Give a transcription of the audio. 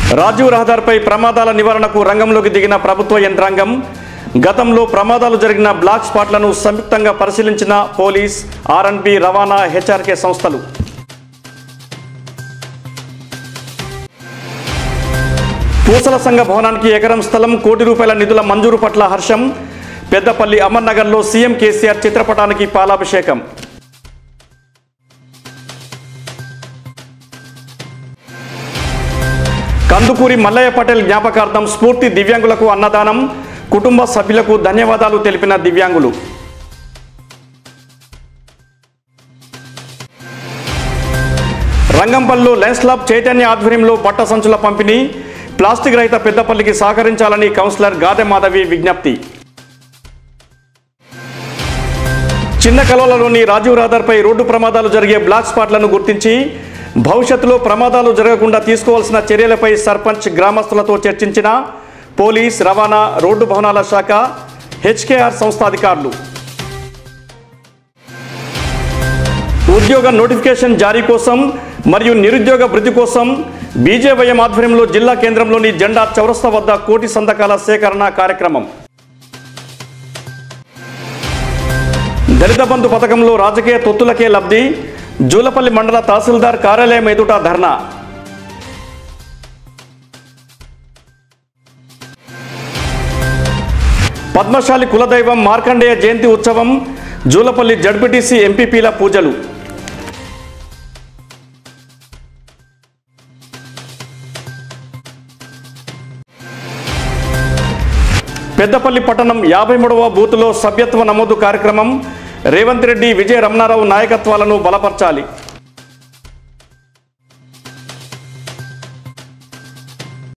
రాజీవ్ రహదారిపై ప్రమాదాల నివారణకు రంగంలోకి దిగిన ప్రభుత్వ యంత్రాంగం గతంలో ప్రమాదాలు జరిగిన బ్లాక్ స్పాట్లను సంయుక్తంగా పరిశీలించిన పోలీస్ ఆర్ఎన్బి రవాణా హెచ్ఆర్కే సంస్థలు పూసల సంఘ భవనానికి ఎకరం స్థలం కోటి రూపాయల నిధుల మంజూరు పట్ల హర్షం పెద్దపల్లి అమర్నగర్లో సీఎం కేసీఆర్ చిత్రపటానికి పాలాభిషేకం కందుకూరి మల్లయ్య పటేల్ జ్ఞాపకార్థం స్ఫూర్తి దివ్యాంగులకు అన్నదానం కుటుంబ సభ్యులకు ధన్యవాదాలు తెలిపిన దివ్యాంగులు రంగంపల్లిలో లెన్స్ ల్యాబ్ చైతన్య ఆధ్వర్యంలో బట్ట సంచుల పంపిణీ ప్లాస్టిక్ రహిత పెద్దపల్లికి సహకరించాలని కౌన్సిలర్ గాదె మాధవి విజ్ఞప్తి చిన్న కలవలలోని రాజీవ్ రహదారిపై రోడ్డు ప్రమాదాలు జరిగే బ్లాక్ స్పాట్లను గుర్తించి భవిష్యత్తులో ప్రమాదాలు జరగకుండా తీసుకోవాల్సిన చర్యలపై సర్పంచ్ గ్రామస్తులతో చర్చించిన పోలీస్ రవాణా రోడ్డు భవనాల శాఖ హెచ్కేఆర్ సంస్థ అధికారులు ఉద్యోగ నోటిఫికేషన్ జారీ కోసం మరియు నిరుద్యోగ వృద్ధి కోసం బీజేవైఎం ఆధ్వర్యంలో జిల్లా కేంద్రంలోని జెండా చౌరస్తా వద్ద కోటి సంతకాల సేకరణ కార్యక్రమం దళిత బంధు పథకంలో రాజకీయ తొత్తులకే లబ్ధి జూలపల్లి మండల తహసీల్దార్ కార్యాలయం ఎదుట ధర్నా పద్మశాలి కులదైవం మార్కండేయ జయంతి ఉత్సవం జూలపల్లి జడ్పీటీసీ ఎంపీపీల పూజలు పెద్దపల్లి పట్టణం యాభై మూడవ బూతులో సభ్యత్వ నమోదు కార్యక్రమం రేవంత్ రెడ్డి విజయ రమణారావు నాయకత్వాలను బలపరచాలి